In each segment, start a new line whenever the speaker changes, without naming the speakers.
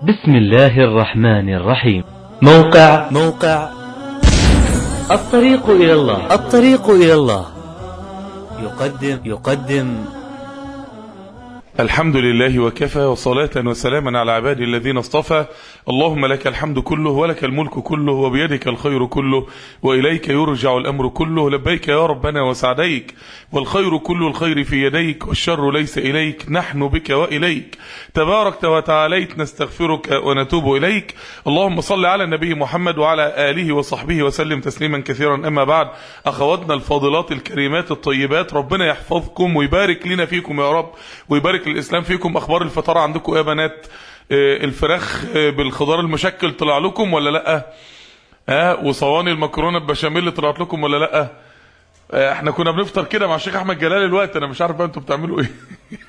بسم الله الرحمن الرحيم موقع
موقع
الطريق إلى الله
الطريق إلى الله يقدم يقدم
الحمد لله وكفى وصلاة وسلاما على عبادي الذين اصطفى اللهم لك الحمد كله ولك الملك كله وبيدك الخير كله وإليك يرجع الأمر كله لبيك يا ربنا وسعديك والخير كل الخير في يديك والشر ليس إليك نحن بك وإليك تباركت وتعاليت نستغفرك ونتوب إليك اللهم صل على النبي محمد وعلى آله وصحبه وسلم تسليما كثيرا أما بعد أخواتنا الفاضلات الكريمات الطيبات ربنا يحفظكم ويبارك لنا فيكم يا رب ويبارك الإسلام فيكم أخبار الفطار عندكم يا بنات آه، الفراخ آه، بالخضار المشكل طلع لكم ولا لأ ها وصواني المكرونة بشاميل طلعت لكم ولا لأ آه، احنا كنا بنفطر كده مع الشيخ احمد جلال الوقت انا مش عارف بقى انتوا بتعملوا ايه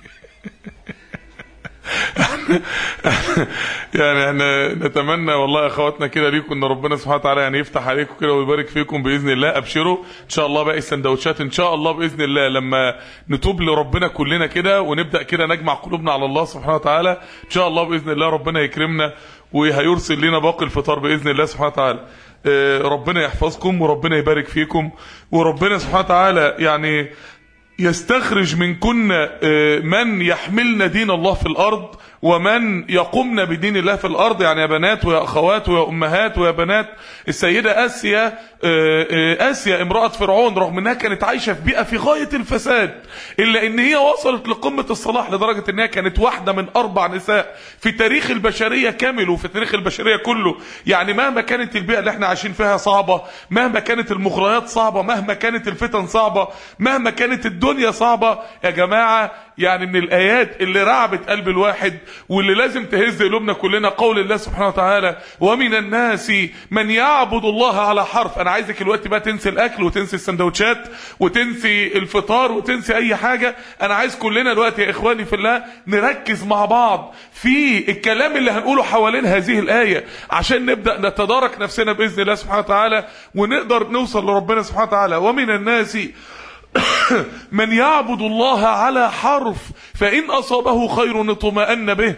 يعني احنا نتمنى والله يا اخواتنا كده ليكم ان ربنا سبحانه وتعالى يعني يفتح عليكم كده ويبارك فيكم باذن الله ابشروا ان شاء الله باقي السندوتشات ان شاء الله باذن الله لما نتوب لربنا كلنا كده ونبدا كده نجمع قلوبنا على الله سبحانه وتعالى ان شاء الله باذن الله ربنا يكرمنا وهيرسل لنا باقي الفطار باذن الله سبحانه وتعالى آه، ربنا يحفظكم وربنا يبارك فيكم وربنا سبحانه وتعالى يعني يستخرج من كنا آه، من يحملنا دين الله في الأرض ومن يقومنا بدين الله في الأرض يعني يا بنات ويا أخوات ويا أمهات ويا بنات السيدة آسيا آه، آه، آسيا امرأة فرعون رغم أنها كانت عايشة في بيئة في غاية الفساد إلا أن هي وصلت لقمة الصلاح لدرجة أنها كانت واحدة من أربع نساء في تاريخ البشرية كامل وفي تاريخ البشرية كله يعني مهما كانت البيئة اللي احنا عايشين فيها صعبة مهما كانت المغريات صعبة مهما كانت الفتن صعبة مهما كانت الدنيا صعبة يا جماعة يعني من الآيات اللي رعبت قلب الواحد واللي لازم تهز قلوبنا كلنا قول الله سبحانه وتعالى ومن الناس من يعبد الله على حرف أنا عايزك الوقت بقى تنسي الأكل وتنسي السندوتشات وتنسي الفطار وتنسي أي حاجة أنا عايز كلنا الوقت يا إخواني في الله نركز مع بعض في الكلام اللي هنقوله حوالين هذه الآية عشان نبدأ نتدارك نفسنا بإذن الله سبحانه وتعالى ونقدر نوصل لربنا سبحانه وتعالى ومن الناس من يعبد الله على حرف فإن أصابه خير اطمأن به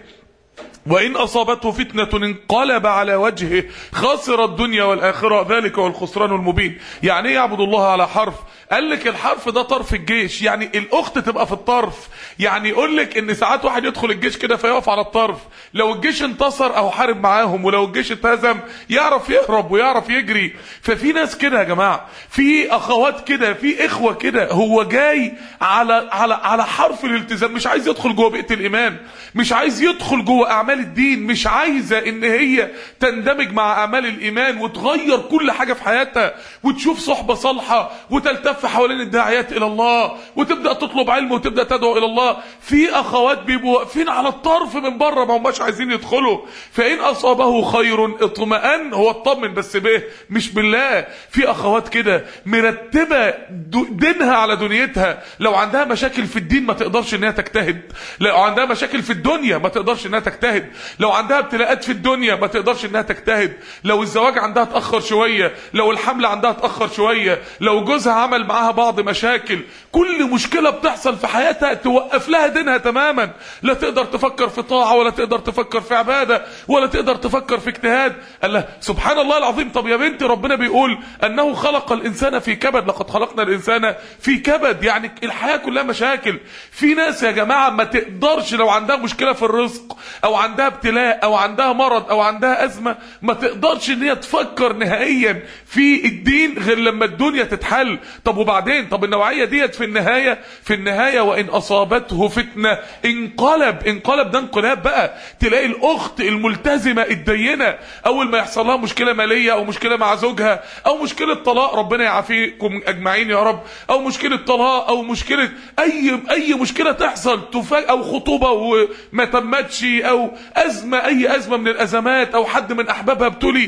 وإن أصابته فتنة انقلب على وجهه خسر الدنيا والآخرة ذلك هو الخسران المبين يعني ايه يعبد الله على حرف قال لك الحرف ده طرف الجيش يعني الأخت تبقى في الطرف يعني يقول لك ان ساعات واحد يدخل الجيش كده فيقف على الطرف لو الجيش انتصر او حارب معاهم ولو الجيش اتهزم يعرف يهرب ويعرف يجري ففي ناس كده يا جماعة في اخوات كده في اخوة كده هو جاي على على على حرف الالتزام مش عايز يدخل جوه بيئة الايمان مش عايز يدخل جوه اعمال الدين مش عايزة ان هي تندمج مع اعمال الايمان وتغير كل حاجة في حياتها وتشوف صحبة صالحة وتلتف حوالين الداعيات الى الله وتبدأ تطلب علم وتبدأ تدعو الى الله في اخوات بيبقوا واقفين على الطرف من بره ما هماش عايزين يدخلوا فان اصابه خير اطمئن هو اطمن بس به مش بالله في اخوات كده مرتبه دو- دينها على دنيتها لو عندها مشاكل في الدين ما تقدرش انها تجتهد لو عندها مشاكل في الدنيا ما تقدرش انها تجتهد لو عندها ابتلاءات في الدنيا ما تقدرش انها تجتهد لو الزواج عندها اتاخر شويه لو الحمل عندها اتاخر شويه لو جوزها عمل معاها بعض مشاكل كل مشكله بتحصل في حياتها توقف لها دينها تماما لا تقدر تفكر في طاعه ولا تقدر تفكر في عباده ولا تقدر تفكر في اجتهاد قال لها سبحان الله العظيم طب يا بنتي ربنا بيقول انه خلق الانسان في كبد لقد خلقنا الانسان في كبد يعني الحياه كلها مشاكل في ناس يا جماعه ما تقدرش لو عندها مشكله في الرزق او عندها ابتلاء او عندها مرض او عندها ازمه ما تقدرش ان هي تفكر نهائيا في الدين غير لما الدنيا تتحل طب وبعدين طب النوعيه ديت في النهايه في النهايه وان اصابته فتنه انقلب انقلب ده انقلاب بقى تلاقي الاخت الملتزمه الدينه اول ما يحصل لها مشكله ماليه او مشكله مع زوجها او مشكله طلاق ربنا يعافيكم اجمعين يا رب او مشكله طلاق او مشكله اي اي مشكله تحصل تفاجئ او خطوبه وما تمتش او ازمه اي ازمه من الازمات او حد من احبابها ابتلي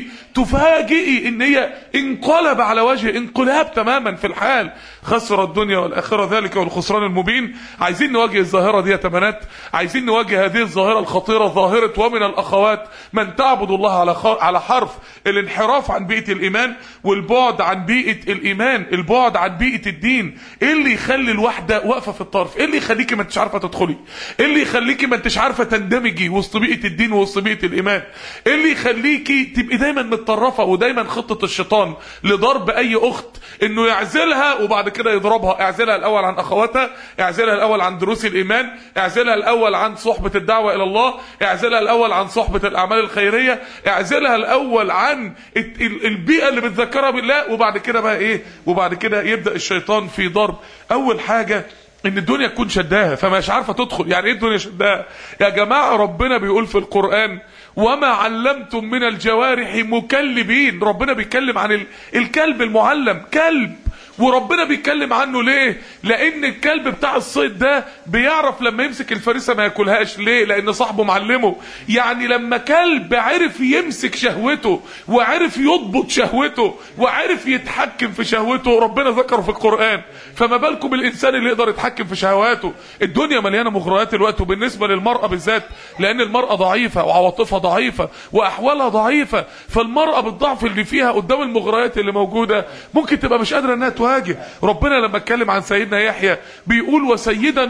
تفاجئي ان هي انقلب على وجه انقلاب تماما في الحال خسر الدنيا والاخره ذلك هو الخسران المبين عايزين نواجه الظاهره دي يا تمنات عايزين نواجه هذه الظاهره الخطيره ظاهره ومن الاخوات من تعبد الله على خ- على حرف الانحراف عن بيئه الايمان والبعد عن بيئه الايمان البعد عن بيئه الدين ايه اللي يخلي الواحده واقفه في الطرف ايه اللي يخليكي ما انتش عارفه تدخلي ايه اللي يخليكي ما انتش عارفه تندمجي وسط بيئه بيئه الدين وسط بيئه الايمان ايه اللي يخليكي تبقي دايما متطرفه ودايما خطه الشيطان لضرب اي اخت انه يعزلها وبعد كده يضربها اعزلها الاول عن اخواتها اعزلها الاول عن دروس الايمان اعزلها الاول عن صحبه الدعوه الى الله اعزلها الاول عن صحبه الاعمال الخيريه اعزلها الاول عن ال- ال- البيئه اللي بتذكرها بالله وبعد كده بقى ايه وبعد كده يبدا الشيطان في ضرب اول حاجه ان الدنيا تكون شداها فمش عارفه تدخل يعني ايه الدنيا شداها يا جماعه ربنا بيقول في القران وما علمتم من الجوارح مكلبين ربنا بيتكلم عن ال- الكلب المعلم كلب وربنا بيتكلم عنه ليه لان الكلب بتاع الصيد ده بيعرف لما يمسك الفريسه ما ياكلهاش ليه لان صاحبه معلمه يعني لما كلب عرف يمسك شهوته وعرف يضبط شهوته وعرف يتحكم في شهوته ربنا ذكره في القران فما بالكم بالانسان اللي يقدر يتحكم في شهواته الدنيا مليانه مغريات الوقت وبالنسبه للمراه بالذات لان المراه ضعيفه وعواطفها ضعيفه واحوالها ضعيفه فالمراه بالضعف اللي فيها قدام المغريات اللي موجوده ممكن تبقى مش قادره انها تواجه ربنا لما اتكلم عن سيدنا يحيى بيقول وسيدا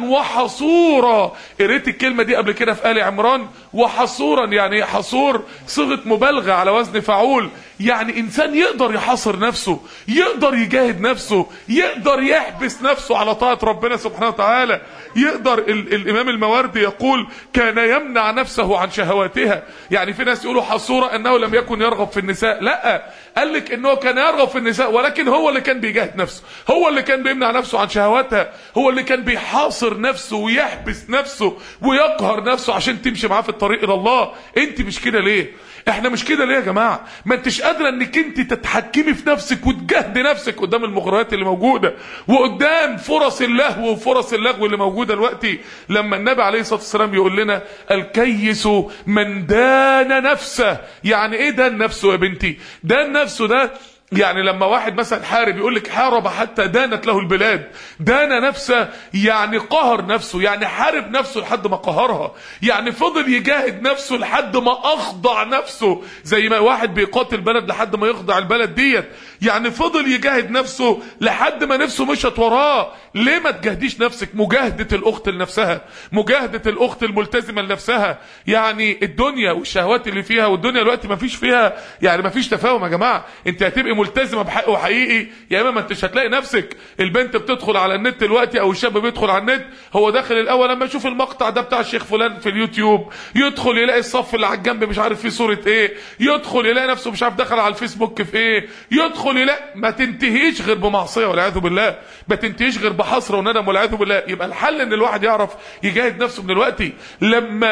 وحصورا قريت الكلمه دي قبل كده في ال عمران وحصورا يعني حصور صيغه مبالغه على وزن فعول يعني انسان يقدر يحاصر نفسه يقدر يجاهد نفسه يقدر يحبس نفسه على طاعه ربنا سبحانه وتعالى يقدر ال الامام المواردي يقول كان يمنع نفسه عن شهواتها يعني في ناس يقولوا حصوره انه لم يكن يرغب في النساء لا قال لك انه كان يرغب في النساء ولكن هو اللي كان بيجاهد نفسه هو اللي كان بيمنع نفسه عن شهواتها هو اللي كان بيحاصر نفسه ويحبس نفسه ويقهر نفسه عشان تمشي معاه في الطريق الى الله انت مش كده ليه احنا مش كده ليه يا جماعه ما انتش قادره انك انت تتحكمي في نفسك وتجهدي نفسك قدام المغريات اللي موجوده وقدام فرص اللهو وفرص اللغو اللي موجوده دلوقتي لما النبي عليه الصلاه والسلام يقول لنا الكيس من دان نفسه يعني ايه دان نفسه يا بنتي دان نفسه ده يعني لما واحد مثلا حارب يقول لك حارب حتى دانت له البلاد دان نفسه يعني قهر نفسه يعني حارب نفسه لحد ما قهرها يعني فضل يجاهد نفسه لحد ما اخضع نفسه زي ما واحد بيقاتل بلد لحد ما يخضع البلد ديت يعني فضل يجاهد نفسه لحد ما نفسه مشت وراه ليه ما تجاهديش نفسك مجاهدة الاخت لنفسها مجاهدة الاخت الملتزمة لنفسها يعني الدنيا والشهوات اللي فيها والدنيا دلوقتي ما فيش فيها يعني ما فيش تفاهم يا جماعة انت هتبقي ملتزمة بحق وحقيقي يا اما ما انتش هتلاقي نفسك البنت بتدخل على النت دلوقتي او الشاب بيدخل على النت هو داخل الاول لما يشوف المقطع ده بتاع الشيخ فلان في اليوتيوب يدخل يلاقي الصف اللي على الجنب مش عارف فيه صورة ايه يدخل يلاقي نفسه مش عارف دخل على الفيسبوك في ايه يدخل يلاقي ما تنتهيش غير بمعصية والعياذ بالله ما تنتهيش غير بحسرة وندم والعياذ بالله يبقى الحل ان الواحد يعرف يجاهد نفسه من الوقت لما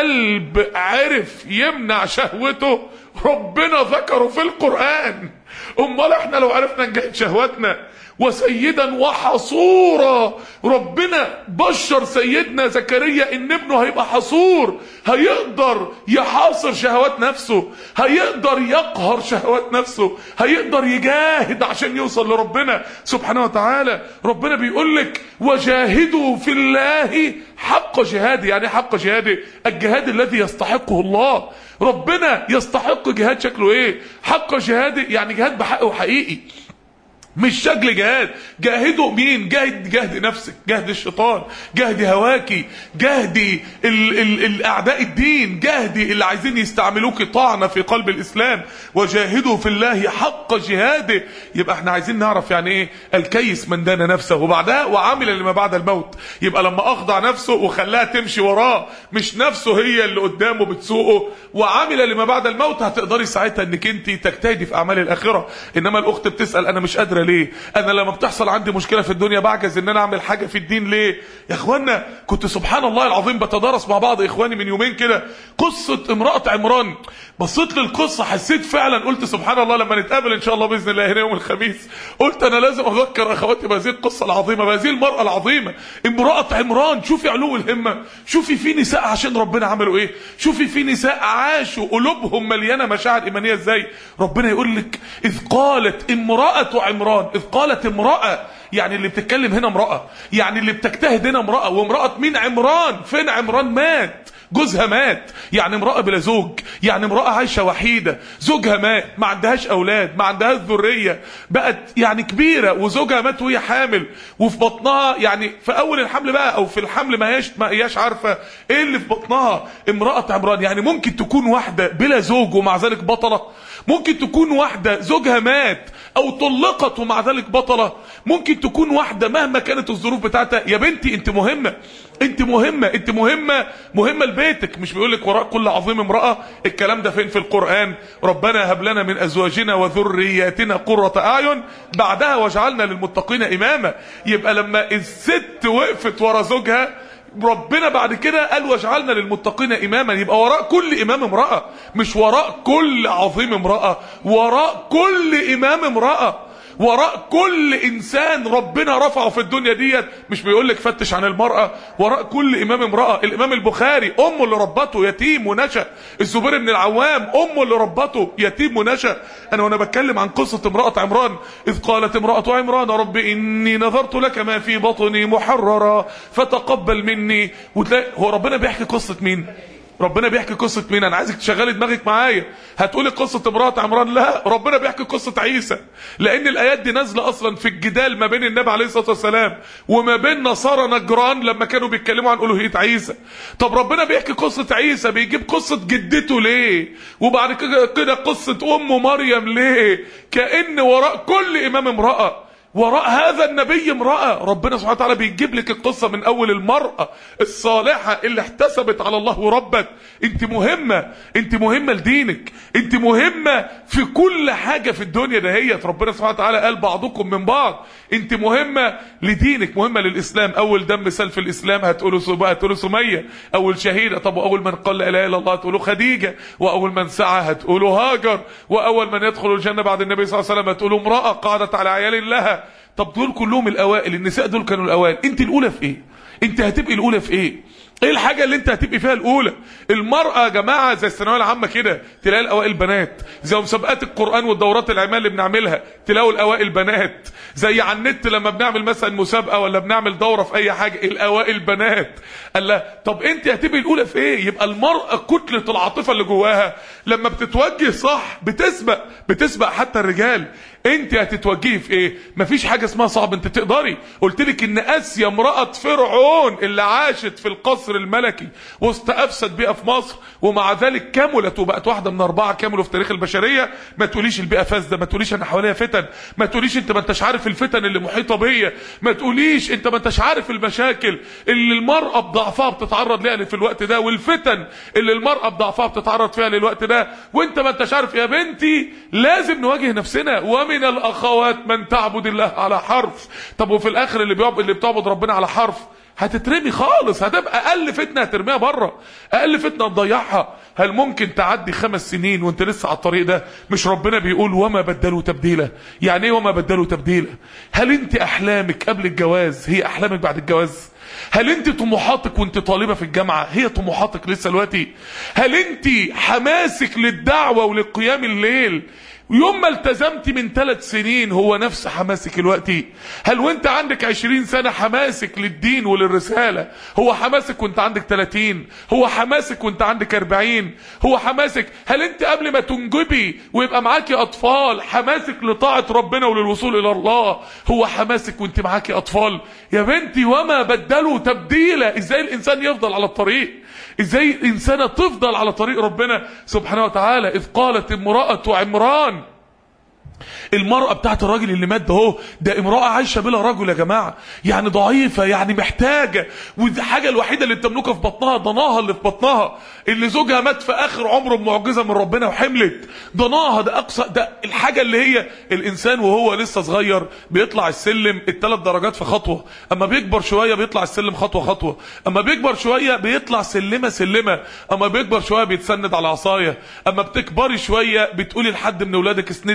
كلب عرف يمنع شهوته ربنا ذكره في القرآن امال احنا لو عرفنا نجاهد شهواتنا وسيدا وحصورا ربنا بشر سيدنا زكريا ان ابنه هيبقى حصور هيقدر يحاصر شهوات نفسه هيقدر يقهر شهوات نفسه هيقدر يجاهد عشان يوصل لربنا سبحانه وتعالى ربنا بيقول لك وجاهدوا في الله حق جهاده يعني حق جهاده الجهاد الذي يستحقه الله ربنا يستحق جهاد شكله ايه حق جهاده يعني جهاد بحق وحقيقي مش شكل جهاد جاهدوا مين جاهد جهد نفسك جهد الشيطان جهد هواكي جهدي ال ال الاعداء الدين جهدي اللي عايزين يستعملوك طعنة في قلب الاسلام وجاهدوا في الله حق جهاده يبقى احنا عايزين نعرف يعني ايه الكيس من دان نفسه وبعدها وعامل لما بعد الموت يبقى لما اخضع نفسه وخلاها تمشي وراه مش نفسه هي اللي قدامه بتسوقه وعامل لما بعد الموت هتقدري ساعتها انك انت تجتهدي في اعمال الاخره انما الاخت بتسال انا مش قادره ليه انا لما بتحصل عندي مشكله في الدنيا بعجز ان انا اعمل حاجه في الدين ليه يا اخوانا كنت سبحان الله العظيم بتدارس مع بعض اخواني من يومين كده قصه امراه عمران بصيت للقصه حسيت فعلا قلت سبحان الله لما نتقابل ان شاء الله باذن الله هنا يوم الخميس قلت انا لازم اذكر اخواتي بهذه القصه العظيمه بهذه المراه العظيمه امراه عمران شوفي علو الهمه شوفي في نساء عشان ربنا عملوا ايه شوفي في نساء عاشوا قلوبهم مليانه مشاعر ايمانيه ازاي ربنا يقول لك اذ قالت امراه عمران اذ قالت امراه يعني اللي بتتكلم هنا امراه يعني اللي بتجتهد هنا امراه وامراه مين عمران فين عمران مات جوزها مات يعني امرأة بلا زوج يعني امرأة عايشة وحيدة زوجها مات ما عندهاش أولاد ما عندهاش ذرية بقت يعني كبيرة وزوجها مات وهي حامل وفي بطنها يعني في أول الحمل بقى أو في الحمل ما هياش ما هياش عارفة إيه اللي في بطنها امرأة عمران يعني ممكن تكون واحدة بلا زوج ومع ذلك بطلة ممكن تكون واحدة زوجها مات او طلقت ومع ذلك بطلة ممكن تكون واحدة مهما كانت الظروف بتاعتها يا بنتي انت مهمة انت مهمة انت مهمة مهمة لبيتك مش بيقولك وراء كل عظيم امرأة الكلام ده فين في القرآن ربنا هب لنا من ازواجنا وذرياتنا قرة اعين بعدها واجعلنا للمتقين اماما يبقى لما الست وقفت ورا زوجها ربنا بعد كده قال واجعلنا للمتقين اماما يبقى وراء كل امام امراه مش وراء كل عظيم امراه وراء كل امام امراه وراء كل انسان ربنا رفعه في الدنيا ديت مش بيقول لك فتش عن المراه وراء كل امام امراه الامام البخاري امه اللي ربته يتيم ونشا الزبير بن العوام امه اللي ربته يتيم ونشا انا وانا بتكلم عن قصه امراه عمران اذ قالت امراه عمران رب اني نذرت لك ما في بطني محررا فتقبل مني وتلاقي هو ربنا بيحكي قصه مين ربنا بيحكي قصة مين انا عايزك تشغلي دماغك معايا هتقولي قصة امرأة عمران لا ربنا بيحكي قصة عيسى لان الايات دي نازلة اصلا في الجدال ما بين النبي عليه الصلاة والسلام وما بين نصارى نجران لما كانوا بيتكلموا عن الوهية عيسى طب ربنا بيحكي قصة عيسى بيجيب قصة جدته ليه وبعد كده كده قصة ام مريم ليه كأن وراء كل امام امرأة وراء هذا النبي امرأة ربنا سبحانه وتعالى بيجيب لك القصة من أول المرأة الصالحة اللي احتسبت على الله وربت انت مهمة انت مهمة لدينك انت مهمة في كل حاجة في الدنيا دهيت ربنا سبحانه وتعالى قال بعضكم من بعض انت مهمة لدينك مهمة للإسلام أول دم سال في الإسلام هتقولوا سبا هتقولوا سمية أول شهيدة طب وأول من قال لا إله إلا الله هتقولوا خديجة وأول من سعى هتقولوا هاجر وأول من يدخل الجنة بعد النبي صلى الله عليه وسلم هتقولوا امرأة قعدت على عيال لها طب دول كلهم الاوائل النساء دول كانوا الاوائل انت الاولى في ايه انت هتبقي الاولى في ايه ايه الحاجة اللي انت هتبقي فيها الاولى المرأة يا جماعة زي الثانوية العامة كده تلاقي الاوائل بنات زي مسابقات القرآن والدورات العلمية اللي بنعملها تلاقوا الاوائل بنات زي على النت لما بنعمل مثلا مسابقة ولا بنعمل دورة في اي حاجة الاوائل بنات قال لها طب انت هتبقي الاولى في ايه يبقى المرأة كتلة العاطفة اللي جواها لما بتتوجه صح بتسبق بتسبق حتى الرجال انت هتتوجهي في ايه مفيش حاجة اسمها صعب انت تقدري قلت لك ان اسيا امرأة فرعون اللي عاشت في القصر الملكي وسط افسد بيئة في مصر ومع ذلك كملت وبقت واحدة من اربعة كملوا في تاريخ البشرية ما تقوليش البيئة فاسدة ما تقوليش انا حواليها فتن ما تقوليش انت ما انتش عارف الفتن اللي محيطة بيا ما تقوليش انت ما انتش عارف المشاكل اللي المرأة بضعفها بتتعرض لها في الوقت ده والفتن اللي المرأة بضعفها بتتعرض فيها للوقت ده وانت ما انتش عارف يا بنتي لازم نواجه نفسنا ومن الاخوات من تعبد الله على حرف طب وفي الاخر اللي بيعبد اللي بتعبد ربنا على حرف هتترمي خالص هتبقى اقل فتنه هترميها بره اقل فتنه تضيعها هل ممكن تعدي خمس سنين وانت لسه على الطريق ده مش ربنا بيقول وما بدلوا تبديلا يعني ايه وما بدلوا تبديلا هل انت احلامك قبل الجواز هي احلامك بعد الجواز هل انت طموحاتك وانت طالبة في الجامعة هي طموحاتك لسه دلوقتي هل انت حماسك للدعوة ولقيام الليل يوم ما التزمت من ثلاث سنين هو نفس حماسك الوقتي هل وانت عندك عشرين سنة حماسك للدين وللرسالة هو حماسك وانت عندك ثلاثين هو حماسك وانت عندك اربعين هو حماسك هل انت قبل ما تنجبي ويبقى معاكي اطفال حماسك لطاعة ربنا وللوصول الى الله هو حماسك وانت معاكي اطفال يا بنتي وما بدلوا تبديلا ازاي الانسان يفضل على الطريق ازاي الانسانة تفضل على طريق ربنا سبحانه وتعالى اذ قالت امرأة عمران المرأة بتاعت الراجل اللي مات ده اهو ده امرأة عايشة بلا رجل يا جماعة يعني ضعيفة يعني محتاجة ودي الحاجة الوحيدة اللي تملكها في بطنها ضناها اللي في بطنها اللي زوجها مات في اخر عمره بمعجزة من ربنا وحملت ضناها ده اقصى ده الحاجة اللي هي الانسان وهو لسه صغير بيطلع السلم الثلاث درجات في خطوة اما بيكبر شوية بيطلع السلم خطوة خطوة اما بيكبر شوية بيطلع سلمة سلمة اما بيكبر شوية بيتسند على عصاية اما بتكبري شوية بتقولي لحد من اولادك اسندني يا ابني وانا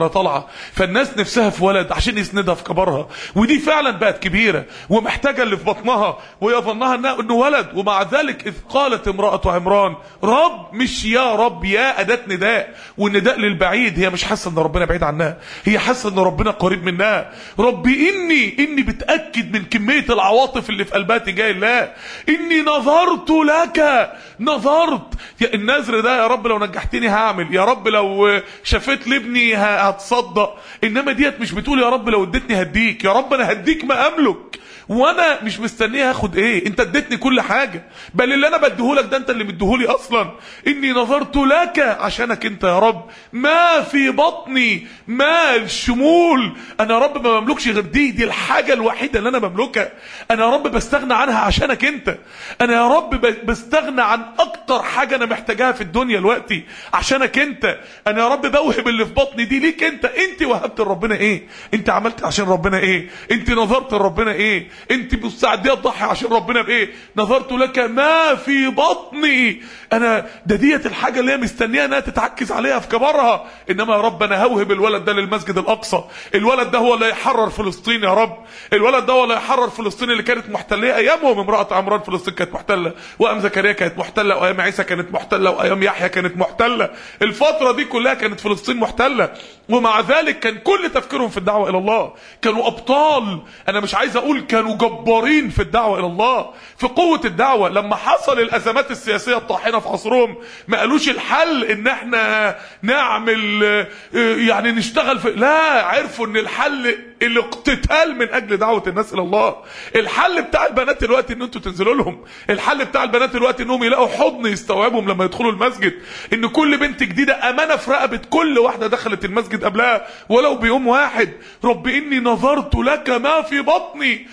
ثمره طالعه فالناس نفسها في ولد عشان يسندها في كبرها ودي فعلا بقت كبيره ومحتاجه اللي في بطنها وهي ظنها انه إنه ولد ومع ذلك اذ قالت امراه عمران رب مش يا رب يا اداه نداء والنداء للبعيد هي مش حاسه ان ربنا بعيد عنها هي حاسه ان ربنا قريب منها رب اني اني بتاكد من كميه العواطف اللي في قلبها تجاه الله اني نظرت لك نظرت يا النذر ده يا رب لو نجحتني هعمل يا رب لو شفيت لابني ه- هتصدق انما ديت مش بتقول يا رب لو اديتني هديك يا رب انا هديك ما املك وانا مش مستنيه هاخد ايه انت اديتني كل حاجه بل اللي انا بديهولك ده انت اللي مديهولي اصلا اني نظرت لك عشانك انت يا رب ما في بطني ما الشمول انا يا رب ما بملكش غير دي دي الحاجه الوحيده اللي انا بملكها انا يا رب بستغنى عنها عشانك انت انا يا رب ب- بستغنى عن اكتر حاجه انا محتاجاها في الدنيا دلوقتي عشانك انت انا يا رب بوهب اللي في بطني دي ليك انت انت وهبت لربنا ايه انت عملت عشان ربنا ايه انت نظرت لربنا ايه انت مستعديه تضحي عشان ربنا بايه نظرت لك ما في بطني انا ده ديت الحاجه اللي هي مستنيه انها تتعكز عليها في كبرها انما يا رب انا هوهب الولد ده للمسجد الاقصى الولد ده هو اللي يحرر فلسطين يا رب الولد ده هو اللي يحرر فلسطين اللي كانت محتله ايامهم امراه عمران فلسطين كانت محتله وايام زكريا كانت محتله وايام عيسى كانت محتله وايام يحيى كانت محتله الفتره دي كلها كانت فلسطين محتله ومع ذلك كان كل تفكيرهم في الدعوه الى الله كانوا ابطال انا مش عايز اقول كانوا جبارين في الدعوه الى الله في قوه الدعوه لما حصل الازمات السياسيه الطاحنه في عصرهم ما قالوش الحل ان احنا نعمل آه، يعني نشتغل في لا عرفوا ان الحل الاقتتال من اجل دعوه الناس الى الله الحل بتاع البنات دلوقتي ان انتوا تنزلوا لهم الحل بتاع البنات دلوقتي انهم يلاقوا حضن يستوعبهم لما يدخلوا المسجد ان كل بنت جديده امانه في رقبه كل واحده دخلت المسجد قبلها ولو بيوم واحد رب اني نظرت لك ما في بطني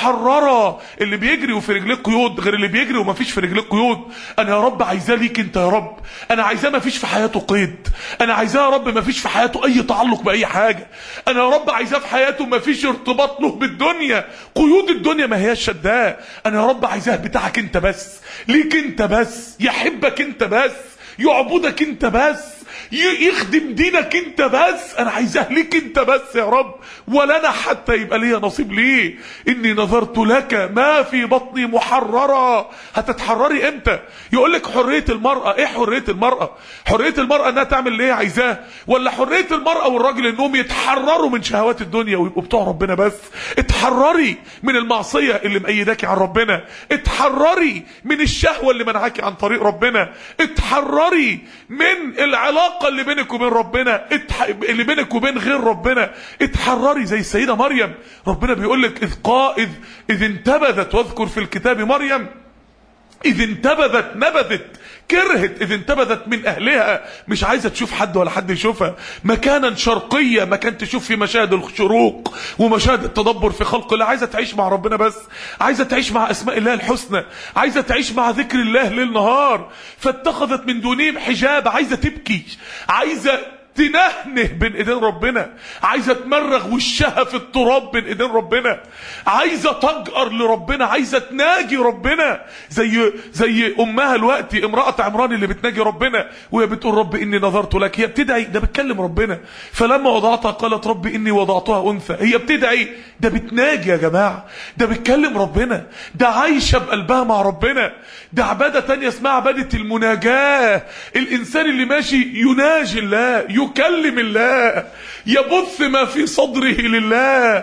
محرره اللي بيجري وفي رجليه قيود غير اللي بيجري وما فيش في رجليه قيود انا يا رب عايزاه ليك انت يا رب انا عايزاه ما فيش في حياته قيد انا عايزاه يا رب ما فيش في حياته اي تعلق باي حاجه انا يا رب عايزاه في حياته ما فيش ارتباط له بالدنيا قيود الدنيا ما هياش شداه انا يا رب عايزاه بتاعك انت بس ليك انت بس يحبك انت بس يعبدك انت بس ي- يخدم دينك انت بس انا عايزاه ليك انت بس يا رب ولا انا حتى يبقى ليا نصيب ليه اني نظرت لك ما في بطني محررة هتتحرري امتى يقول لك حرية المرأة ايه حرية المرأة حرية المرأة انها تعمل اللي هي عايزاه ولا حرية المرأة والراجل انهم يتحرروا من شهوات الدنيا ويبقوا بتوع ربنا بس اتحرري من المعصية اللي مأيداكي عن ربنا اتحرري من الشهوة اللي منعاكي عن طريق ربنا اتحرري من العلاقة اللي بينك وبين ربنا اتح... اللي بينك وبين غير ربنا اتحرري زي السيدة مريم ربنا بيقول لك اذ قائد اذ انتبذت واذكر في الكتاب مريم إذ انتبذت نبذت كرهت إذ انتبذت من أهلها مش عايزة تشوف حد ولا حد يشوفها مكانا شرقية مكان تشوف في مشاهد الشروق ومشاهد التدبر في خلق الله عايزة تعيش مع ربنا بس عايزة تعيش مع أسماء الله الحسنى عايزة تعيش مع ذكر الله ليل نهار فاتخذت من دونهم حجاب عايزة تبكي عايزة تنهنه بين ايدين ربنا عايزه تمرغ وشها في التراب بين ايدين ربنا عايزه تجأر لربنا عايزه تناجي ربنا زي زي امها الوقت امراه عمران اللي بتناجي ربنا وهي بتقول رب اني نظرت لك هي بتدعي ده بتكلم ربنا فلما وضعتها قالت رب اني وضعتها انثى هي بتدعي ده بتناجي يا جماعه ده بتكلم ربنا ده عايشه بقلبها مع ربنا ده عباده تانية اسمها عباده المناجاه الانسان اللي ماشي يناجي الله يكلم الله يبث ما في صدره لله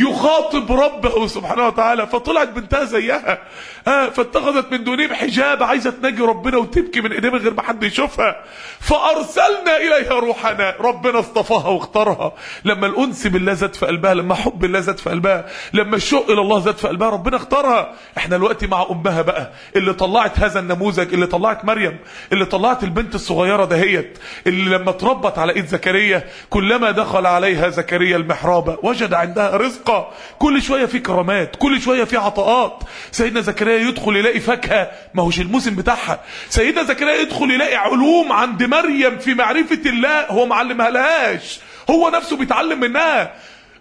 يخاطب ربه سبحانه وتعالى فطلعت بنتها زيها آه فاتخذت من دونهم حجاب عايزه تناجي ربنا وتبكي من ايديه من غير ما حد يشوفها فارسلنا اليها روحنا ربنا اصطفاها واختارها لما الانس بالله زاد في قلبها لما حب الله زاد في قلبها لما الشوق الى الله زاد في قلبها ربنا اختارها احنا دلوقتي مع امها بقى اللي طلعت هذا النموذج اللي طلعت مريم اللي طلعت البنت الصغيره دهيت اللي لما اتربت على ايد زكريا كلما دخل عليها زكريا المحراب وجد عندها رزقا كل شويه في كرامات كل شويه في عطاءات سيدنا زكريا يدخل يلاقي فاكهه ما هوش الموسم بتاعها سيدنا زكريا يدخل يلاقي علوم عند مريم في معرفه الله هو معلمها لهاش هو نفسه بيتعلم منها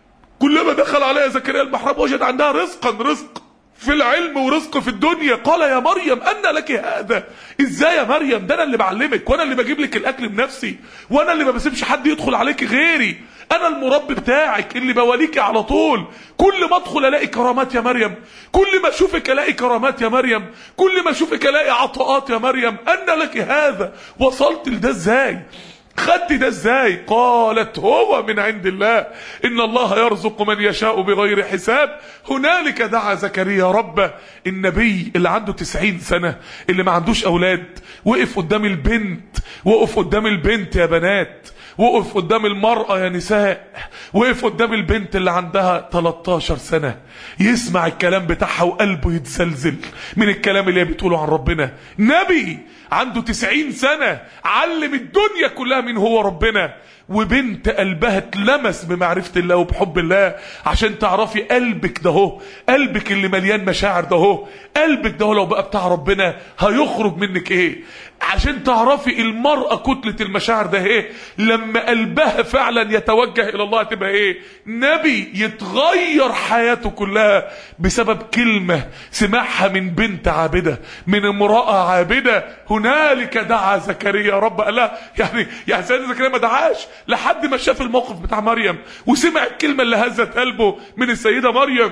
كلما دخل عليها زكريا المحراب وجد عندها رزقا رزق في العلم ورزق في الدنيا قال يا مريم أن لك هذا ازاي يا مريم ده انا اللي بعلمك وانا اللي بجيب لك الاكل بنفسي وانا اللي ما بسيبش حد يدخل عليك غيري انا المربي بتاعك اللي بواليك على طول كل ما ادخل الاقي كرامات يا مريم كل ما اشوفك الاقي كرامات يا مريم كل ما اشوفك الاقي عطاءات يا مريم ان لك هذا وصلت لده ازاي خدت ده ازاي قالت هو من عند الله ان الله يرزق من يشاء بغير حساب هنالك دعا زكريا ربه النبي اللي عنده تسعين سنة اللي ما عندوش اولاد وقف قدام البنت وقف قدام البنت يا بنات وقف قدام المرأة يا نساء وقف قدام البنت اللي عندها 13 سنة يسمع الكلام بتاعها وقلبه يتزلزل من الكلام اللي هي بتقوله عن ربنا نبي عنده 90 سنة علم الدنيا كلها من هو ربنا وبنت قلبها اتلمس بمعرفة الله وبحب الله عشان تعرفي قلبك ده هو قلبك اللي مليان مشاعر ده هو قلبك ده هو لو بقى بتاع ربنا هيخرج منك ايه عشان تعرفي المرأة كتلة المشاعر ده ايه لما قلبها فعلا يتوجه الى الله تبقى ايه نبي يتغير حياته كلها بسبب كلمة سمعها من بنت عابدة من امرأة عابدة هنالك دعا زكريا رب قال لها يعني يعني سيدنا زكريا ما دعاش لحد ما شاف الموقف بتاع مريم وسمع الكلمة اللي هزت قلبه من السيدة مريم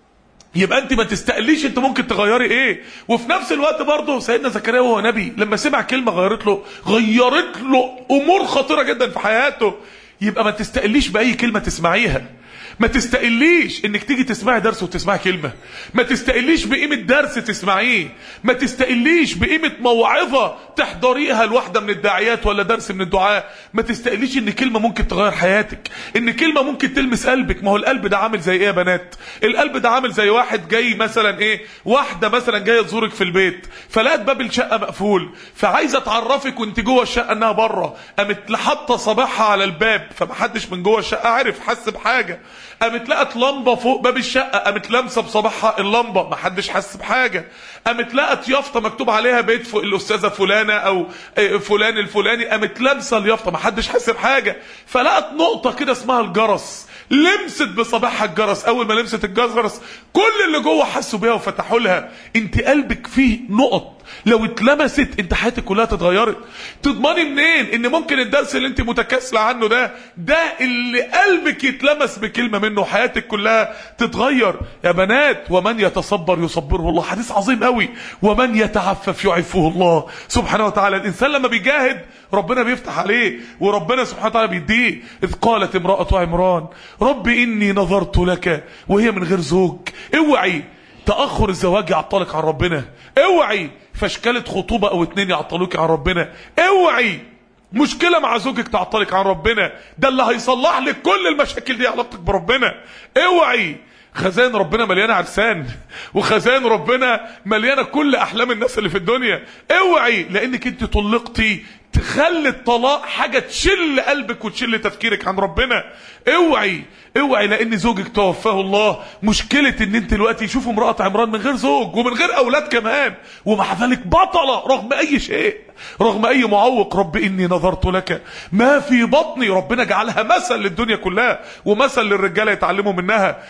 يبقى انت ما تستقليش انت ممكن تغيري ايه وفي نفس الوقت برضه سيدنا زكريا وهو نبي لما سمع كلمه غيرت له غيرت له امور خطيره جدا في حياته يبقى ما تستقليش باي كلمه تسمعيها ما تستقليش انك تيجي تسمعي درس وتسمعي كلمة ما تستقليش بقيمة درس تسمعيه ما تستقليش بقيمة موعظة تحضريها لواحدة من الداعيات ولا درس من الدعاء ما تستقليش ان كلمة ممكن تغير حياتك ان كلمة ممكن تلمس قلبك ما هو القلب ده عامل زي ايه يا بنات القلب ده عامل زي واحد جاي مثلا ايه واحدة مثلا جاية تزورك في البيت فلقت باب الشقة مقفول فعايزة تعرفك وانت جوه الشقة انها بره قامت حاطة صباحها على الباب فمحدش من جوه الشقة عارف حس بحاجة قامت لقت لمبه فوق باب الشقه قامت لامسه بصباحها اللمبه ما حدش حس بحاجه قامت لقت يافطه مكتوب عليها بيت فوق الاستاذه فلانه او فلان الفلاني قامت لامسه اليافطه ما حدش حس بحاجه فلقت نقطه كده اسمها الجرس لمست بصباحها الجرس اول ما لمست الجرس كل اللي جوه حسوا بيها وفتحوا لها انت قلبك فيه نقط لو اتلمست انت حياتك كلها تتغيرت تضمني منين ان ممكن الدرس اللي انت متكاسله عنه ده ده اللي قلبك يتلمس بكلمه منه حياتك كلها تتغير يا بنات ومن يتصبر يصبره الله حديث عظيم قوي ومن يتعفف يعفه الله سبحانه وتعالى الانسان لما بيجاهد ربنا بيفتح عليه وربنا سبحانه وتعالى بيديه اذ قالت امراه عمران رب اني نظرت لك وهي من غير زوج اوعي تاخر الزواج يعطلك عن ربنا اوعي فاشكالة خطوبة او اتنين يعطلوك عن ربنا اوعي مشكلة مع زوجك تعطلك عن ربنا ده اللي هيصلح لك كل المشاكل دي علاقتك بربنا اوعي خزان ربنا مليانه عرسان وخزان ربنا مليانه كل احلام الناس اللي في الدنيا اوعي لانك انت طلقتي تخلي الطلاق حاجة تشل قلبك وتشل تفكيرك عن ربنا اوعي اوعي لان زوجك توفاه الله مشكلة ان انت دلوقتي شوف امرأة عمران من غير زوج ومن غير اولاد كمان ومع ذلك بطلة رغم اي شيء رغم اي معوق رب اني نظرت لك ما في بطني ربنا جعلها مثل للدنيا كلها ومثل للرجاله يتعلموا منها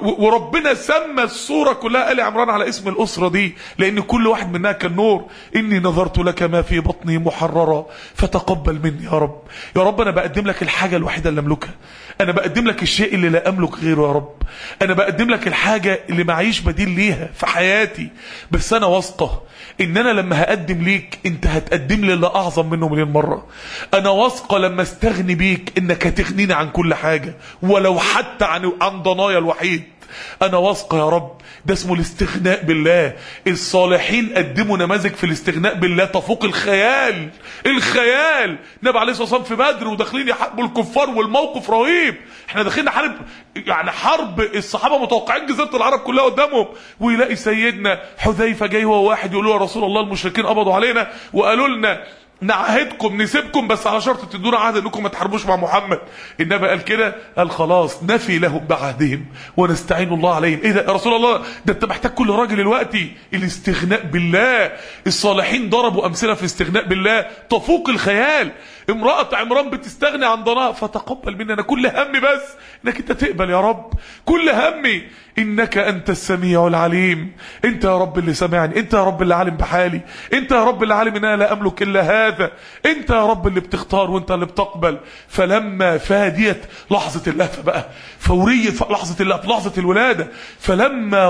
وربنا سمى الصوره كلها ال عمران على اسم الاسره دي لان كل واحد منها كان نور اني نظرت لك ما في بطني محررا فتقبل مني يا رب يا رب انا بقدم لك الحاجه الوحيده اللي املكها انا بقدم لك الشيء اللي لا املك غيره يا رب انا بقدم لك الحاجه اللي معيش بديل ليها في حياتي بس انا واثقه ان انا لما هقدم ليك انت هتقدم لي اللي اعظم منه مليون مره انا واثقه لما استغني بيك انك هتغنيني عن كل حاجه ولو حتى عن عن ضنايا الوحيد انا واثقه يا رب ده اسمه الاستغناء بالله الصالحين قدموا نماذج في الاستغناء بالله تفوق الخيال الخيال النبي عليه الصلاه والسلام في بدر وداخلين يحاربوا الكفار والموقف رهيب احنا داخلين نحارب يعني حرب الصحابه متوقعين جزيره العرب كلها قدامهم ويلاقي سيدنا حذيفه جاي هو واحد يقول له يا رسول الله المشركين قبضوا علينا وقالوا لنا نعهدكم نسيبكم بس على شرط تدونا عهد انكم ما تحاربوش مع محمد النبي قال كده قال خلاص نفي لهم بعهدهم ونستعين الله عليهم ايه ده يا رسول الله ده انت محتاج كل راجل دلوقتي الاستغناء بالله الصالحين ضربوا امثله في الاستغناء بالله تفوق الخيال امرأة عمران بتستغني عن ضناها فتقبل مني انا كل همي بس انك انت تقبل يا رب كل همي انك انت السميع العليم انت يا رب اللي سمعني انت يا رب اللي عالم بحالي انت يا رب اللي عالم ان انا لا املك الا هذا انت يا رب اللي بتختار وانت اللي بتقبل فلما فاديت لحظة اللهفة بقى فورية لحظة اللهفة لحظة الولادة فلما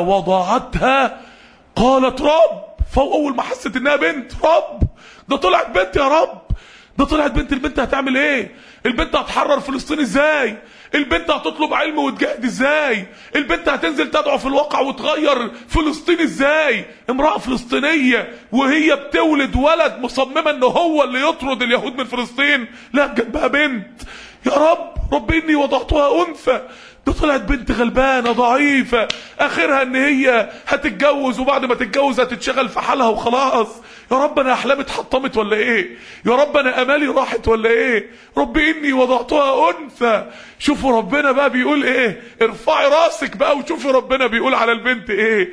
وضعتها قالت رب فاول ما حست انها بنت رب ده طلعت بنت يا رب ده طلعت بنت البنت هتعمل ايه البنت هتحرر فلسطين ازاي البنت هتطلب علم وتجاهد ازاي البنت هتنزل تدعو في الواقع وتغير فلسطين ازاي امرأة فلسطينية وهي بتولد ولد مصممة ان هو اللي يطرد اليهود من فلسطين لا جنبها بنت يا رب رب اني وضعتها انثى ده طلعت بنت غلبانة ضعيفة اخرها ان هي هتتجوز وبعد ما تتجوز هتتشغل في حالها وخلاص يا رب انا احلامي اتحطمت ولا ايه يا رب انا امالي راحت ولا ايه رب اني وضعتها انثى شوفوا ربنا بقى بيقول ايه ارفعي راسك بقى وشوفي ربنا بيقول على البنت ايه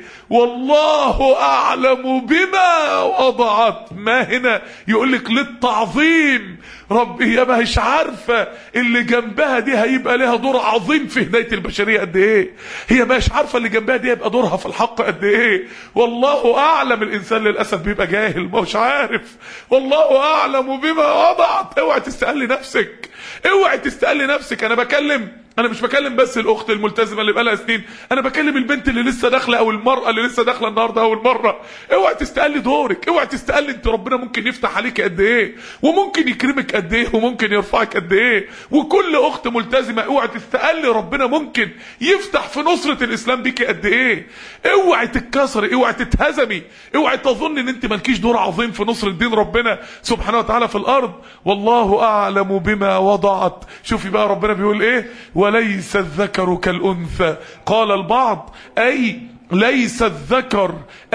والله اعلم بما وضعت ما هنا يقول لك للتعظيم رب هي ما هيش عارفه اللي جنبها دي هيبقى لها دور عظيم في هدايه البشريه قد ايه هي ما هيش عارفه اللي جنبها دي هيبقى دورها في الحق قد ايه والله اعلم الانسان للاسف بيبقى جاهل مش عارف والله اعلم بما وضعت اوعي تستقل نفسك اوعي تستقل نفسك انا بكلم انا مش بكلم بس الاخت الملتزمه اللي بقالها سنين انا بكلم البنت اللي لسه داخله او المراه اللي لسه داخله النهارده اول مره اوعي تستقل دورك اوعي تستقل انت ربنا ممكن يفتح عليك قد ايه وممكن يكرمك قد ايه وممكن يرفعك قد ايه وكل اخت ملتزمه اوعي تستقل ربنا ممكن يفتح في نصره الاسلام بيكي قد ايه اوعي تتكسري اوعي تتهزمي اوعي تظن ان انت مالكيش دور عظيم في نصر دين ربنا سبحانه وتعالى في الارض والله اعلم بما وضعت شوفي بقى ربنا بيقول ايه وليس الذكر كالأنثى قال البعض أي ليس الذكر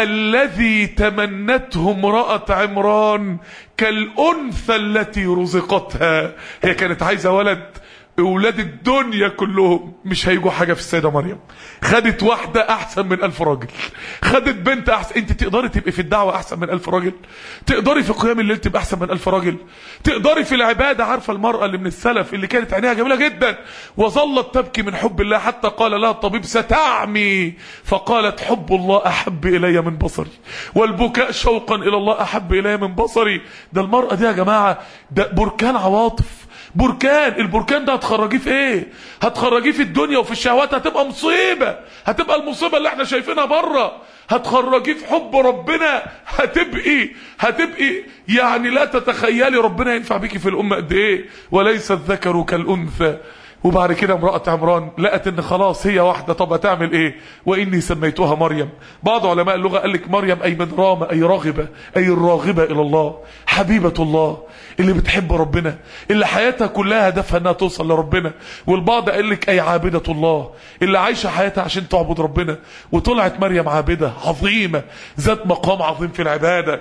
الذي تمنته امرأة عمران كالأنثى التي رزقتها هي كانت عايزة ولد اولاد الدنيا كلهم مش هيجوا حاجه في السيده مريم خدت واحده احسن من الف راجل خدت بنت احسن انت تقدري تبقي في الدعوه احسن من الف راجل تقدري في قيام الليل تبقى احسن من الف راجل تقدري في العباده عارفه المراه اللي من السلف اللي كانت عينيها جميله جدا وظلت تبكي من حب الله حتى قال لها الطبيب ستعمي فقالت حب الله احب الي من بصري والبكاء شوقا الى الله احب الي من بصري ده المراه دي يا جماعه ده بركان عواطف بركان البركان ده هتخرجيه في ايه هتخرجيه في الدنيا وفي الشهوات هتبقى مصيبة هتبقى المصيبة اللي احنا شايفينها بره هتخرجيه في حب ربنا هتبقي هتبقي يعني لا تتخيلي ربنا ينفع بيكي في الأمة قد ايه وليس الذكر كالأنثى وبعد كده امرأة عمران لقت ان خلاص هي واحدة طب هتعمل ايه واني سميتها مريم بعض علماء اللغة قال لك مريم اي من رام اي راغبة اي الراغبة الى الله حبيبة الله اللي بتحب ربنا اللي حياتها كلها هدفها انها توصل لربنا والبعض قال لك اي عابدة الله اللي عايشة حياتها عشان تعبد ربنا وطلعت مريم عابدة عظيمة ذات مقام عظيم في العبادة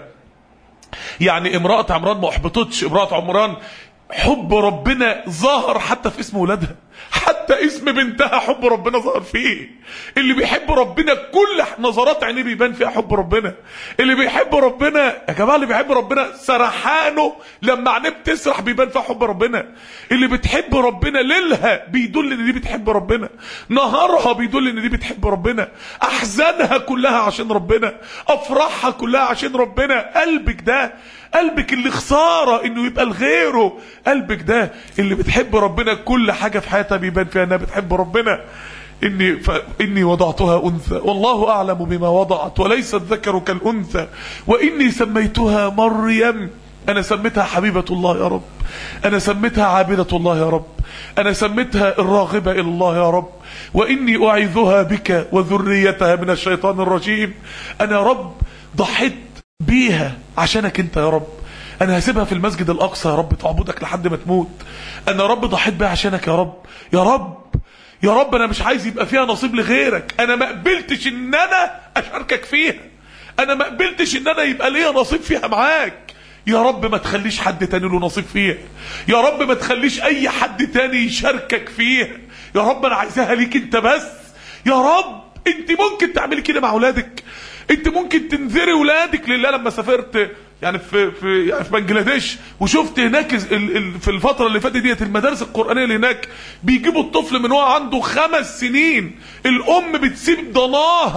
يعني امرأة عمران ما احبطتش امرأة عمران حب ربنا ظهر حتى في اسم ولادها حتى اسم بنتها حب ربنا ظهر فيه اللي بيحب ربنا كل نظرات عينيه بيبان فيها حب ربنا اللي بيحب ربنا يا جماعه اللي بيحب ربنا سرحانه لما عينيه بتسرح بيبان فيها حب ربنا اللي بتحب ربنا ليلها بيدل ان دي بتحب ربنا نهارها بيدل ان دي بتحب ربنا احزانها كلها عشان ربنا افراحها كلها عشان ربنا قلبك ده قلبك اللي خسارة انه يبقى لغيره قلبك ده اللي بتحب ربنا كل حاجة في حياتها بيبان فيها انها بتحب ربنا إني, ف... إني وضعتها أنثى والله أعلم بما وضعت وليس الذكر كالأنثى وإني سميتها مريم أنا سميتها حبيبة الله يا رب أنا سميتها عابدة الله يا رب أنا سميتها الراغبة إلى الله يا رب وإني أعيذها بك وذريتها من الشيطان الرجيم أنا رب ضحيت بيها عشانك انت يا رب انا هسيبها في المسجد الاقصى يا رب تعبدك لحد ما تموت انا رب ضحيت بيها عشانك يا رب يا رب يا رب انا مش عايز يبقى فيها نصيب لغيرك انا ما قبلتش ان انا اشاركك فيها انا ما قبلتش ان انا يبقى ليا نصيب فيها معاك يا رب ما تخليش حد تاني له نصيب فيها يا رب ما تخليش اي حد تاني يشاركك فيها يا رب انا عايزاها ليك انت بس يا رب انت ممكن تعملي كده مع اولادك انت ممكن تنذري ولادك لله لما سافرت يعني في في يعني في بنجلاديش وشفت هناك ال ال في الفتره اللي فاتت ديت المدارس القرانيه اللي هناك بيجيبوا الطفل من هو عنده خمس سنين الام بتسيب ضناها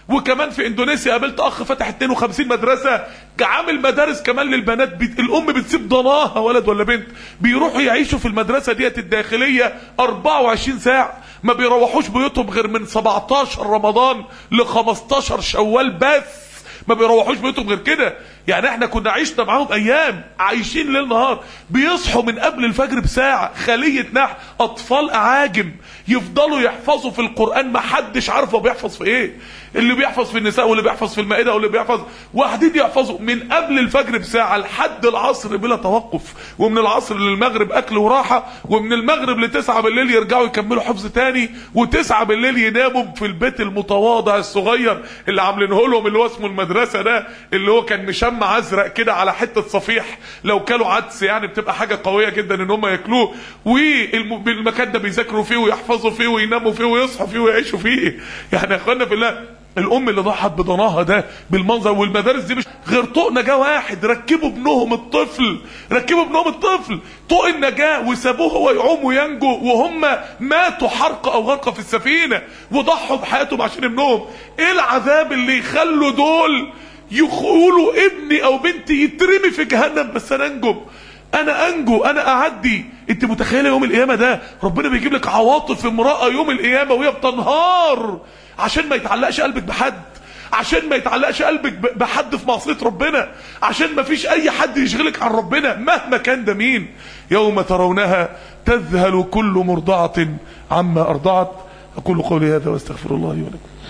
وكمان في اندونيسيا قابلت اخ فتح 52 مدرسه عامل مدارس كمان للبنات بت... الام بتسيب ضناها ولد ولا بنت بيروحوا يعيشوا في المدرسه ديت الداخليه 24 ساعه ما بيروحوش بيوتهم غير من 17 رمضان ل 15 شوال بس ما بيروحوش بيوتهم غير كده يعني احنا كنا عشنا معاهم ايام عايشين ليل نهار بيصحوا من قبل الفجر بساعة خلية نحل اطفال اعاجم يفضلوا يحفظوا في القرآن ما حدش عارف هو بيحفظ في ايه اللي بيحفظ في النساء واللي بيحفظ في المائدة واللي بيحفظ واحدين يحفظوا من قبل الفجر بساعة لحد العصر بلا توقف ومن العصر للمغرب اكل وراحة ومن المغرب لتسعة بالليل يرجعوا يكملوا حفظ تاني وتسعة بالليل يناموا في البيت المتواضع الصغير اللي عاملينه لهم اللي هو اسمه المدرسة ده اللي هو كان مشمع ازرق كده على حتة صفيح لو كلوا عدس يعني بتبقى حاجة قوية جدا ان هم ياكلوه والمكان ده بيذاكروا فيه ويحفظوا فيه ويناموا فيه ويصحوا فيه ويعيشوا فيه يعني يا اخوانا في الله الام اللي ضحت بضناها ده بالمنظر والمدارس دي مش غير طوق نجاه واحد ركبوا ابنهم الطفل ركبوا ابنهم الطفل طوق النجاه وسابوه هو يعوم وينجو وهم ماتوا حرق او غرق في السفينه وضحوا بحياتهم عشان ابنهم ايه العذاب اللي يخلوا دول يقولوا ابني او بنتي يترمي في جهنم بس انا انجو انا انجو انا اعدي انت متخيله يوم القيامه ده ربنا بيجيب لك عواطف امراه يوم القيامه وهي بتنهار عشان ما يتعلقش قلبك بحد عشان ما يتعلقش قلبك بحد في معصيه ربنا عشان ما فيش اي حد يشغلك عن ربنا مهما كان ده مين يوم ترونها تذهل كل مرضعه عما ارضعت اقول قولي هذا واستغفر الله لي ولكم